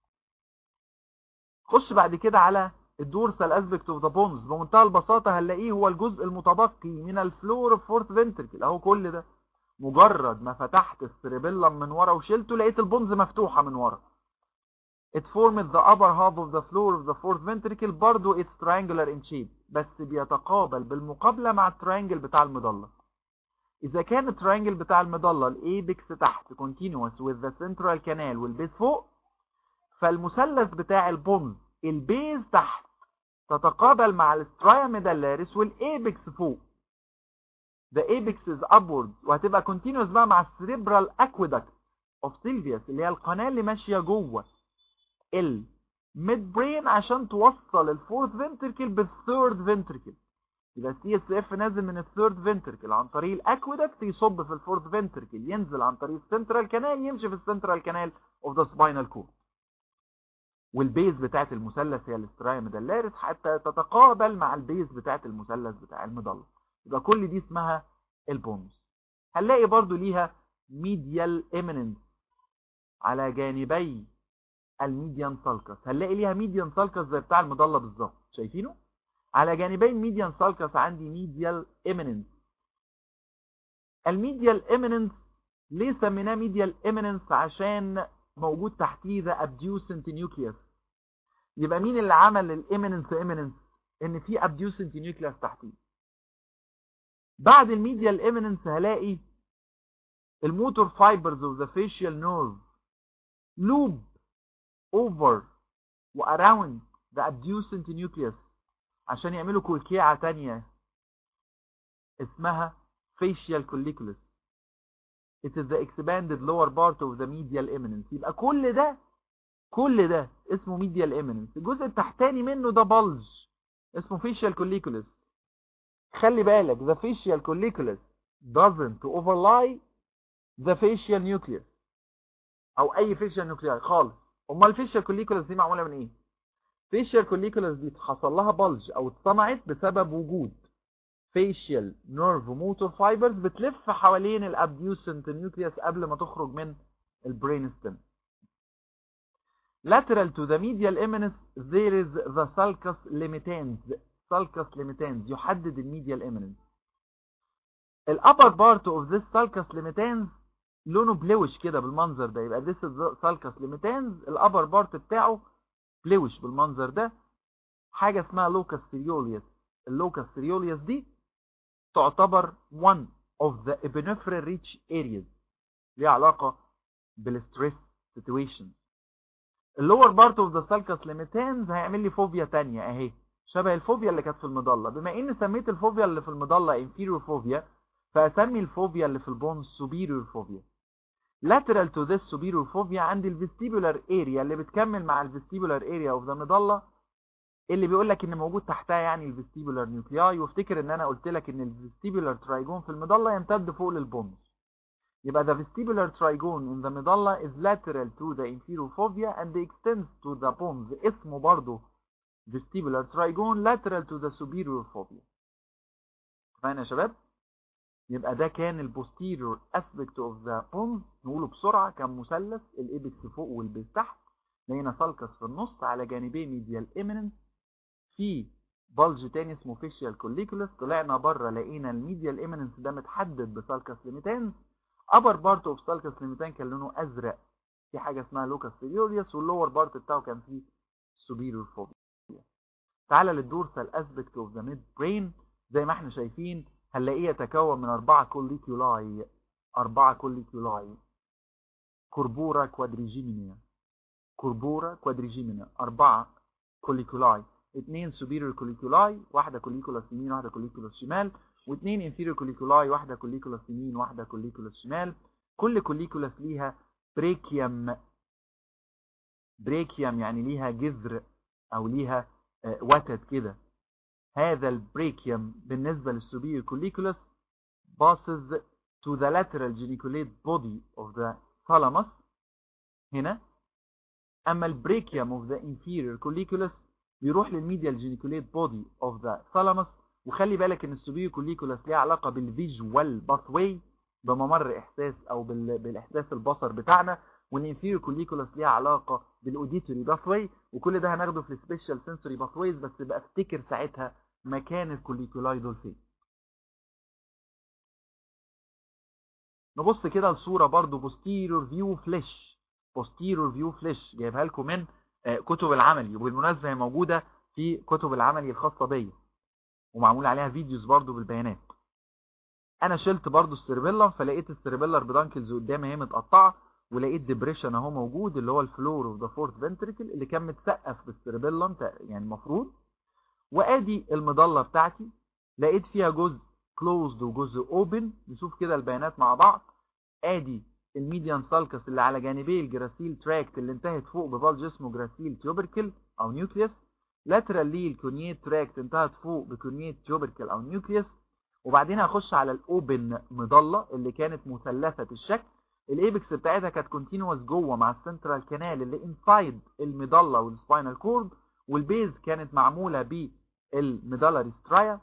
خش بعد كده على الدورسال اسبكت اوف ذا بونز بمنتهى البساطه هنلاقيه هو الجزء المتبقي من الفلور اوف فورث فنتركل اهو كل ده مجرد ما فتحت السريبيلم من ورا وشلته لقيت البونز مفتوحه من ورا it formed the upper half of the floor of the fourth ventricle برضو it's triangular in shape بس بيتقابل بالمقابلة مع التريانجل بتاع المظلة إذا كان التريانجل بتاع المظلة الأيبكس تحت continuous with the central canal والبيز فوق فالمثلث بتاع البونز البيز تحت تتقابل مع السترايا ميدالاريس والأيبكس فوق the apex is upwards وهتبقى continuous بقى مع السريبرال aqueduct of Sylvius اللي هي القناة اللي ماشية جوه الميد برين عشان توصل الفورث فنتركل بالثيرد فنتركل يبقى السي اس اف نازل من الثيرد فنتركل عن طريق الاكويدكت يصب في الفورث فنتركل ينزل عن طريق السنترال كانال يمشي في السنترال كانال اوف ذا سباينال كورد والبيز بتاعت المثلث هي الاسترايا ميدالاريس حتى تتقابل مع البيز بتاعت المثلث بتاع المظله يبقى كل دي اسمها البونز هنلاقي برضو ليها ميديال ايميننس على جانبي الميديان سالكس هنلاقي ليها ميديان سالكس زي بتاع المظله بالظبط شايفينه على جانبي الميديان سالكس عندي ميديال ايميننس الميديال ايميننس ليه سميناه ميديال ايميننس عشان موجود تحتيه ذا ابديوسنت نيوكليوس يبقى مين اللي عمل الايميننس ايميننس ان في ابديوسنت نيوكليوس تحتيه بعد الميديال ايميننس هلاقي الموتور فايبرز اوف ذا فيشيال نيرف لوب over و around the abducent nucleus عشان يعملوا كلكيعة تانية اسمها facial colliculus it is the expanded lower part of the medial eminence يبقى كل ده كل ده اسمه medial eminence الجزء التحتاني منه ده بلج اسمه facial colliculus خلي بالك the facial colliculus doesn't overlie the facial nucleus او اي facial nuclei خالص امال الفيشيال كوليكولاس دي معموله من ايه فيشيال كوليكولاس دي حصل لها بلج او اتصنعت بسبب وجود فيشيال نيرف موتور فايبرز بتلف حوالين الابديوسنت نيوكليوس قبل ما تخرج من البرين ستيم lateral to the medial eminence there is the sulcus limitans sulcus limitans يحدد الميديال eminence الupper part of this sulcus limitans لونه بلوش كده بالمنظر ده يبقى this is sulcus limitans الابر بارت بتاعه بلوش بالمنظر ده حاجه اسمها لوكس سيريوليوس اللوكس سيريوليوس دي تعتبر one of the epinephrine rich areas ليها علاقه بالستريس situation اللور بارت اوف ذا سالكس ليميتانز هيعمل لي فوبيا تانية اهي شبه الفوبيا اللي كانت في المظله بما اني سميت الفوبيا اللي في المظله inferior فوبيا فاسمي الفوبيا اللي في البونز superior فوبيا lateral to this superior phobia عندي الفيستيبولار اريا اللي بتكمل مع الفيستيبولار اريا اوف ذا ميدالا اللي بيقول لك ان موجود تحتها يعني الفيستيبولار نيوكلياي وافتكر ان انا قلت لك ان الفيستيبولار ترايجون في الميدالا يمتد فوق للبونز يبقى the vestibular trigon in the medulla is lateral to the inferior fovea and extends to the bones اسمه برضه vestibular trigon lateral to the superior fovea فاهم يا شباب يبقى ده كان البوستيريور اسبكت اوف ذا بونز نقوله بسرعه كان مثلث الايبكس فوق والبيز تحت لقينا سالكس في النص على جانبي ميديال ايميننس في بلج تاني اسمه فيشيال كوليكولس طلعنا بره لقينا الميديال ايميننس ده متحدد بسالكس ليميتانز ابر بارت اوف سالكس ليميتان كان لونه ازرق في حاجه اسمها لوكاس سيريوريوس واللور بارت بتاعه كان فيه سوبيريور فوبيا تعالى للدورسال اسبكت اوف ذا ميد برين زي ما احنا شايفين هنلاقيه يتكون من أربعة كوليكيولاي أربعة كوليكيولاي كوربورا كوادريجيمينيا كوربورا كوادريجيمينيا أربعة كوليكيولاي اثنين سوبيريور كوليكيولاي واحدة كوليكولاس يمين واحدة كوليكولاس شمال واثنين انفيريور كوليكولاي واحدة كوليكولاس يمين واحدة كوليكولاس شمال كل كوليكولاس ليها بريكيوم بريكيوم يعني ليها جذر أو ليها وتد كده هذا البريكيوم بالنسبة للسوبير كوليكولاس باصز to the lateral geniculate body of the thalamus هنا اما البريكيوم of the inferior colliculus بيروح للميديال geniculate body of the thalamus وخلي بالك ان السوبيو كوليكولاس ليها علاقه بالفيجوال باثواي بممر احساس او بال... بالاحساس البصر بتاعنا والانفيريور كوليكولاس ليها علاقه بالاوديتوري باثواي وكل ده هناخده في السبيشال سنسوري باثويز بس بقى افتكر ساعتها مكان الكوليكولاي دول فين نبص كده لصوره برضو بوستيريور فيو فليش بوستيريور فيو فليش جايبها لكم من كتب العملي وبالمناسبه هي موجوده في كتب العملي الخاصه بيا ومعمول عليها فيديوز برضو بالبيانات انا شلت برضو السيربيلم فلقيت السيربيلر بدانكلز قدامي اهي متقطعه ولقيت ديبريشن اهو موجود اللي هو الفلور اوف ذا فورث فنتريكل اللي كان متسقف بالسيربيلم يعني المفروض وادي المضله بتاعتي لقيت فيها جزء كلوزد وجزء اوبن نشوف كده البيانات مع بعض ادي الميديان سالكس اللي على جانبي الجراسيل تراكت اللي انتهت فوق ببالج اسمه جراسيل تيوبركل او نيوكليوس لاترال ليه الكونيت تراكت انتهت فوق بكونيت تيوبركل او نيوكليوس وبعدين هخش على الاوبن مضله اللي كانت مثلثه الشكل الايبكس بتاعتها كانت كونتينوس جوه مع السنترال كانال اللي انسايد المضله والسباينال كورد والبيز كانت معموله بالميدالاري سترايا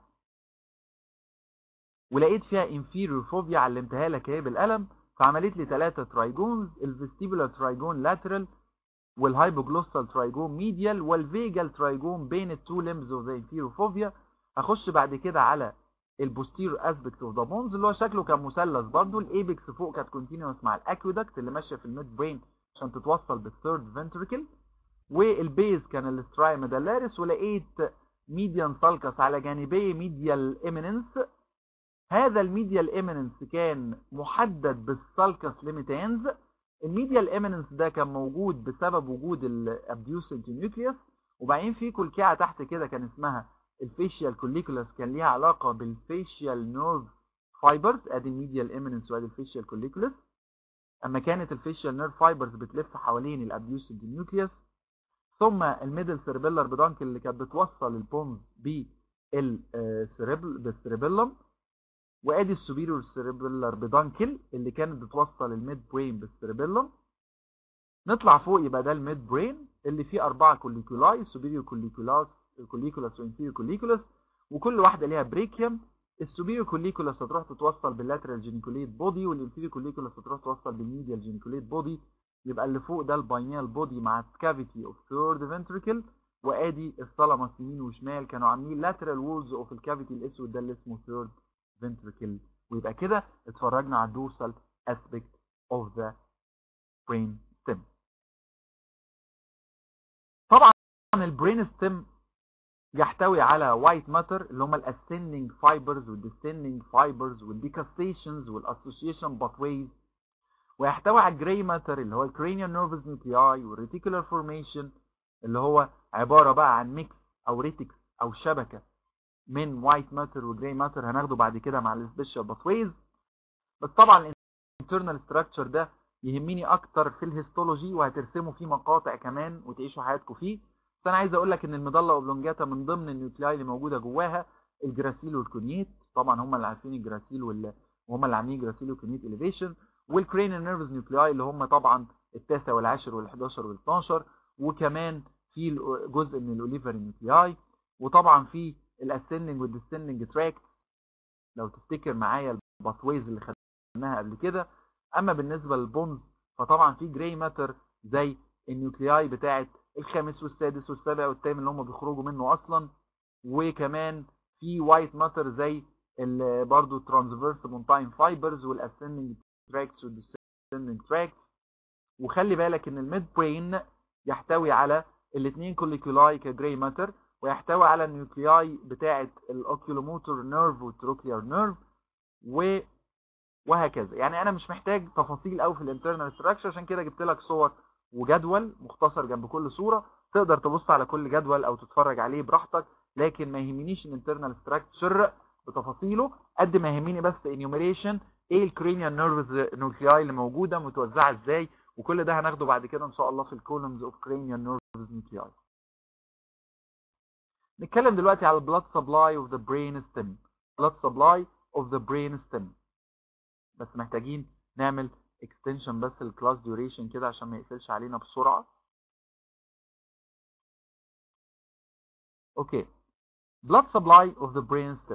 ولقيت فيها انفيريور فوبيا علمتها لك اهي بالقلم فعملت لي ثلاثه ترايجونز الفيستيبولار ترايجون لاترال والهايبوجلوسال ترايجون ميديال والفيجال ترايجون بين التو ليمبز اوف ذا انفيريور فوبيا هخش بعد كده على البوستيريور اسبكت اوف ذا بونز اللي هو شكله كان مثلث برضه الايبكس فوق كانت كونتينوس مع الاكويدكت اللي ماشيه في الميد برين عشان تتوصل بالثيرد فنتريكل والبيز كان الستراي ميدالاريس ولقيت ميديان سالكس على جانبي ميديال ايميننس هذا الميديال ايميننس كان محدد بالسالكس ليميتانز الميديال ايميننس ده كان موجود بسبب وجود الابديوسنت نيوكليوس وبعدين في كلكعه تحت كده كان اسمها الفيشيال كوليكولاس كان ليها علاقه بالفيشيال نيرف فايبرز ادي الميديال ايميننس وادي الفيشيال كوليكولاس اما كانت الفيشيال نيرف فايبرز بتلف حوالين الابديوسنت نيوكليوس ثم الميدل سيربيلر بدانكل اللي كانت بتوصل البونز بالسيربيلم وادي السوبيريور سيربيلر بدانكل اللي كانت بتوصل الميد برين بالسيربيلم نطلع فوق يبقى ده الميد برين اللي فيه اربعه كوليكولاي سوبيريور كوليكولاس كوليكولاس وانفيريور كوليكولاس وكل واحده ليها بريكيوم السوبيريور كوليكولاس هتروح تتوصل باللاترال جينيكوليت بودي والانفيريور كوليكولاس هتروح توصل بالميديال جينيكوليت بودي يبقى اللي فوق ده الباينيال بودي مع الكافيتي اوف ثيرد فنتريكل وادي الثالاموس يمين وشمال كانوا عاملين لاترال وولز اوف الكافيتي الاسود ده اللي اسمه ثيرد فنتريكل ويبقى كده اتفرجنا على الدورسال اسبكت اوف ذا برين ستيم طبعا البرين ستيم يحتوي على وايت ماتر اللي هم الاسندنج فايبرز والديسندنج فايبرز والديكاستيشنز والاسوشيشن باثويز ويحتوي على الجراي ماتر اللي هو الكرينيال نيرفز نيوكلياي والريتيكولار فورميشن اللي هو عباره بقى عن ميكس او ريتكس او شبكه من وايت ماتر وجراي ماتر هناخده بعد كده مع السبيشال باثويز بس طبعا الانترنال ستراكشر ده يهمني اكتر في الهيستولوجي وهترسموا فيه مقاطع كمان وتعيشوا حياتكم فيه بس انا عايز اقول لك ان المضله اوبلونجاتا من ضمن النيوكلاي اللي موجوده جواها الجراسيل والكونيت طبعا هم اللي عارفين الجراسيل وال... وهم اللي عاملين جراسيل والكونيت اليفيشن والكرينيال نيرفز نيوكلاي اللي هم طبعا التاسع والعاشر وال11 وال12 وكمان في جزء من الاوليفر نيوكلاي وطبعا في الاسندنج والديسندنج تراكت لو تفتكر معايا الباثويز اللي خدناها قبل كده اما بالنسبه للبونز فطبعا في جراي ماتر زي النيوكلياي بتاعه الخامس والسادس والسابع والثامن اللي هم بيخرجوا منه اصلا وكمان في وايت ماتر زي برضه ترانسفيرس مونتاين فايبرز والاسندنج تراكتس والديسندنج تراكتس وخلي بالك ان الميد برين يحتوي على الاثنين كوليكولاي كجراي ماتر ويحتوي على النيوكلياي بتاعه الاوكيولوموتور نيرف والتروكليار نيرف و وهكذا يعني انا مش محتاج تفاصيل قوي في الانترنال ستراكشر عشان كده جبت لك صور وجدول مختصر جنب كل صوره تقدر تبص على كل جدول او تتفرج عليه براحتك لكن ما يهمنيش الانترنال ستراكشر بتفاصيله قد ما يهمني بس انيوميريشن ايه الكرينيال نيرفز نيوكلياي اللي موجوده متوزعه ازاي وكل ده هناخده بعد كده ان شاء الله في الكولومز اوف كرينيال نيرفز نيوكلياي نتكلم دلوقتي على البلاد سبلاي اوف ذا برين ستيم blood supply of the brain stem بس محتاجين نعمل اكستنشن بس الكلاس ديوريشن كده عشان ما يقفلش علينا بسرعه اوكي blood supply of the brain stem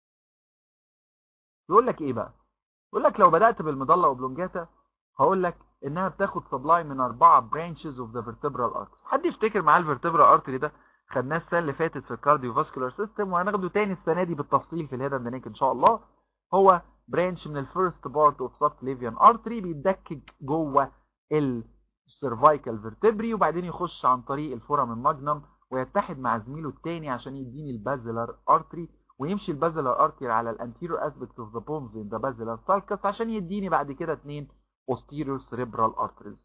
يقول لك ايه بقى يقول لك لو بدأت بالمضلة اوبلونجاتا هقول لك انها بتاخد سبلاي من اربعة branches of the vertebral artery حد يفتكر معاه الفرتبرال ارتري ده خدناه السنه اللي فاتت في الكارديو فاسكولار سيستم وهناخده تاني السنه دي بالتفصيل في الهيد اند نيك ان شاء الله هو برانش من الفيرست بارت اوف سب كليفيان ارتري بيتدكك جوه السيرفايكال فيرتبري وبعدين يخش عن طريق الفورامين ماجنم ويتحد مع زميله التاني عشان يديني البازلر ارتري ويمشي البازلر ارتري على الانتيريور اسبكت اوف ذا بونز ان ذا بازلر سالكس عشان يديني بعد كده اتنين posterior cerebral arteries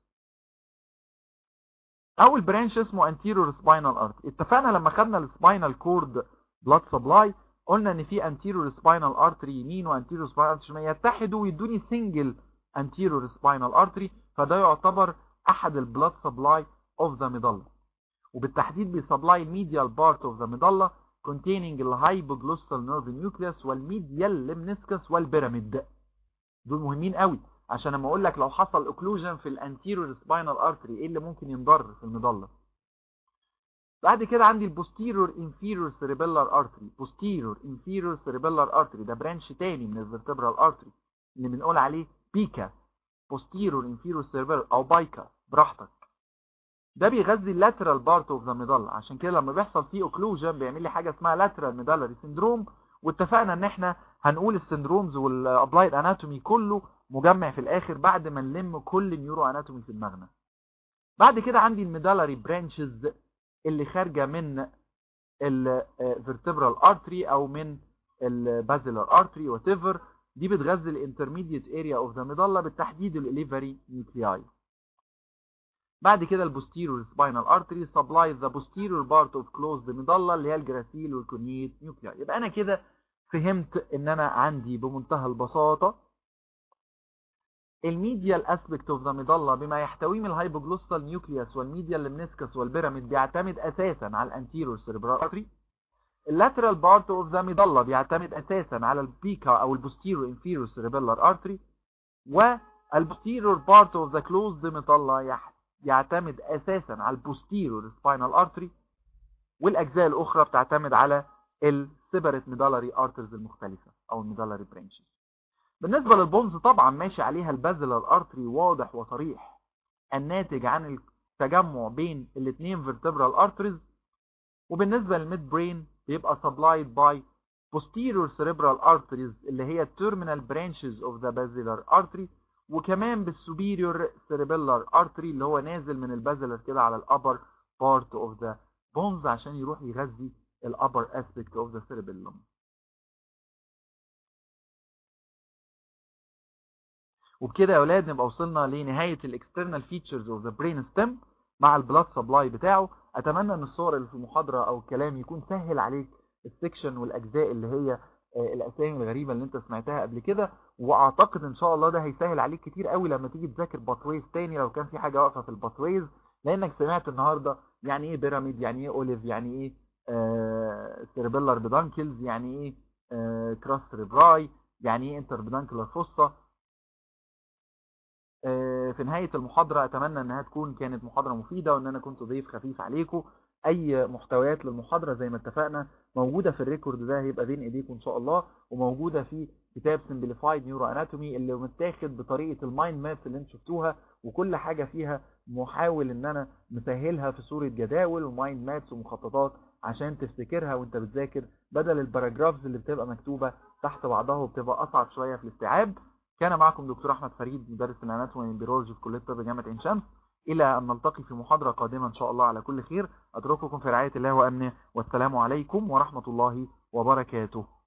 اول برانش اسمه anterior spinal artery اتفقنا لما خدنا السباينال كورد blood supply قلنا ان في anterior spinal artery يمين و anterior spinal artery شمال يتحدوا ويدوني single anterior spinal artery فده يعتبر احد البلاد سبلاي اوف ذا medulla وبالتحديد بيسبلاي الميديال بارت اوف ذا medulla containing الهايبوجلوسال نيرف نيوكليوس والميديال لمنسكس والبيراميد دول مهمين قوي عشان لما اقول لك لو حصل اوكلوجن في الانتيريور سباينال ارتري ايه اللي ممكن ينضر في المظله بعد كده عندي البوستيريور انفيريور سيريبيلار ارتري بوستيريور انفيريور سيريبيلار ارتري ده برانش تاني من الفيرتبرال ارتري اللي بنقول عليه بيكا بوستيريور انفيريور سيريبيلار او بايكا براحتك ده بيغذي اللاترال بارت اوف ذا ميدالا عشان كده لما بيحصل فيه اوكلوجن بيعمل لي حاجه اسمها لاترال ميدالري سيندروم واتفقنا ان احنا هنقول السندرومز والابلايد اناتومي كله مجمع في الاخر بعد ما نلم كل نيورو اناتومي في دماغنا بعد كده عندي الميدالري برانشز اللي خارجه من الفرتبرال ارتري او من البازلر ارتري وات ايفر دي بتغذي الانترميديت اريا اوف ذا ميدالا بالتحديد الاليفري نيوكلياي بعد كده البوستيريور سباينال ارتري سبلايز ذا بوستيريور بارت اوف كلوزد ميدالا اللي هي الجراسيل والكونيت نيوكلياي يبقى انا كده فهمت ان انا عندي بمنتهى البساطه الميديال اسبكت اوف ذا ميدالا بما يحتويه من الهايبوجلوسال نيوكليوس والميديال لمنسكس والبيراميد بيعتمد اساسا على الانتيريور سيريبرال ارتري اللاترال بارت اوف ذا ميدالا بيعتمد اساسا على البيكا او البوستيريور انفيريور سيريبيلار ارتري والبوستيريور بارت اوف ذا كلوزد ميدالا يعتمد اساسا على البوستيريور سباينال ارتري والاجزاء الاخرى بتعتمد على السيبريت ميدالري ارترز المختلفه او الميدالري برانشز بالنسبه للبونز طبعا ماشي عليها البازلر ارتري واضح وصريح الناتج عن التجمع بين الاثنين فيرتبرال ارتريز وبالنسبه للميد برين بيبقى سبلايد باي posterior cerebral arteries اللي هي terminal branches of the basilar artery وكمان بالسوبيريور cerebellar artery اللي هو نازل من البازلر كده على الابر part of the bones عشان يروح يغذي الابر aspect of the cerebellum وبكده يا اولاد نبقى وصلنا لنهايه الاكسترنال فيتشرز اوف ذا برين ستيم مع البلاد سبلاي بتاعه اتمنى ان الصور اللي في المحاضره او الكلام يكون سهل عليك السكشن والاجزاء اللي هي الاسامي الغريبه اللي انت سمعتها قبل كده واعتقد ان شاء الله ده هيسهل عليك كتير قوي لما تيجي تذاكر باتويز تاني لو كان في حاجه واقفه في الباتويز لانك سمعت النهارده يعني ايه بيراميد يعني ايه اوليف يعني ايه آه سيربيلر بدانكلز يعني ايه آه كراس ريبراي يعني ايه انتر بدانكلر فوسا في نهاية المحاضرة أتمنى أنها تكون كانت محاضرة مفيدة وأن أنا كنت ضيف خفيف عليكم أي محتويات للمحاضرة زي ما اتفقنا موجودة في الريكورد ده هيبقى بين إيديكم إن شاء الله وموجودة في كتاب Simplified Neuro Anatomy اللي متاخد بطريقة المايند مابس اللي انتم شفتوها وكل حاجة فيها محاول ان انا مسهلها في صورة جداول ومايند مابس ومخططات عشان تفتكرها وانت بتذاكر بدل الباراجرافز اللي بتبقى مكتوبة تحت بعضها وبتبقى اصعب شوية في الاستيعاب كان معكم دكتور احمد فريد مدرس الاناتومي والبيرولوجي في كليه الطب جامعه عين شمس الى ان نلتقي في محاضره قادمه ان شاء الله على كل خير اترككم في رعايه الله وامنه والسلام عليكم ورحمه الله وبركاته